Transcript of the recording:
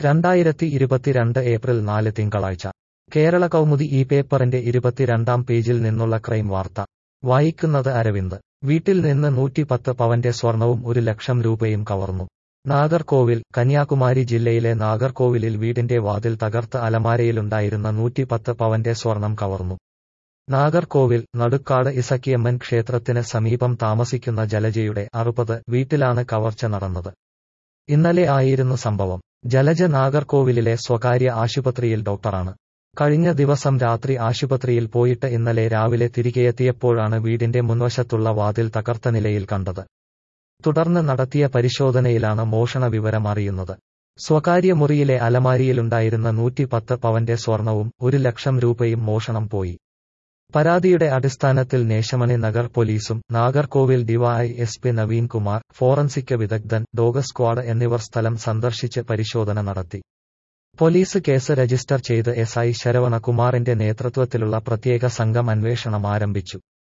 രണ്ടായിരത്തി ഇരുപത്തിരണ്ട് ഏപ്രിൽ നാല് തിങ്കളാഴ്ച കേരള കൗമുദി ഈ പേപ്പറിന്റെ ഇരുപത്തിരണ്ടാം പേജിൽ നിന്നുള്ള ക്രൈം വാർത്ത വായിക്കുന്നത് അരവിന്ദ് വീട്ടിൽ നിന്ന് നൂറ്റിപ്പത്ത് പവന്റെ സ്വർണവും ഒരു ലക്ഷം രൂപയും കവർന്നു നാഗർകോവിൽ കന്യാകുമാരി ജില്ലയിലെ നാഗർകോവിലിൽ വീടിന്റെ വാതിൽ തകർത്ത് അലമാരയിലുണ്ടായിരുന്ന നൂറ്റിപ്പത്ത് പവന്റെ സ്വർണം കവർന്നു നാഗർകോവിൽ നടുക്കാട് ഇസക്കിയമ്മൻ ക്ഷേത്രത്തിന് സമീപം താമസിക്കുന്ന ജലജയുടെ അറുപത് വീട്ടിലാണ് കവർച്ച നടന്നത് ഇന്നലെ ആയിരുന്നു സംഭവം ജലജ നാഗർകോവിലിലെ സ്വകാര്യ ആശുപത്രിയിൽ ഡോക്ടറാണ് കഴിഞ്ഞ ദിവസം രാത്രി ആശുപത്രിയിൽ പോയിട്ട് ഇന്നലെ രാവിലെ തിരികെയെത്തിയപ്പോഴാണ് വീടിന്റെ മുൻവശത്തുള്ള വാതിൽ തകർത്ത നിലയിൽ കണ്ടത് തുടർന്ന് നടത്തിയ പരിശോധനയിലാണ് മോഷണ വിവരം അറിയുന്നത് സ്വകാര്യ മുറിയിലെ അലമാരിയിലുണ്ടായിരുന്ന നൂറ്റിപ്പത്ത് പവന്റെ സ്വർണവും ഒരു ലക്ഷം രൂപയും മോഷണം പോയി പരാതിയുടെ അടിസ്ഥാനത്തിൽ നേശമണി നഗർ പോലീസും Nagercoil DY S P Naveen Kumar forensic വിദഗ്ധൻ ഡോഗ് സ്ക്വാഡ് എന്നിവർ സ്ഥലം സന്ദർശിച്ച് പരിശോധന നടത്തി പോലീസ് കേസ് രജിസ്റ്റർ ചെയ്ത് എസ് ഐ ശരവണകുമാറിന്റെ നേതൃത്വത്തിലുള്ള പ്രത്യേക സംഘം അന്വേഷണം ആരംഭിച്ചു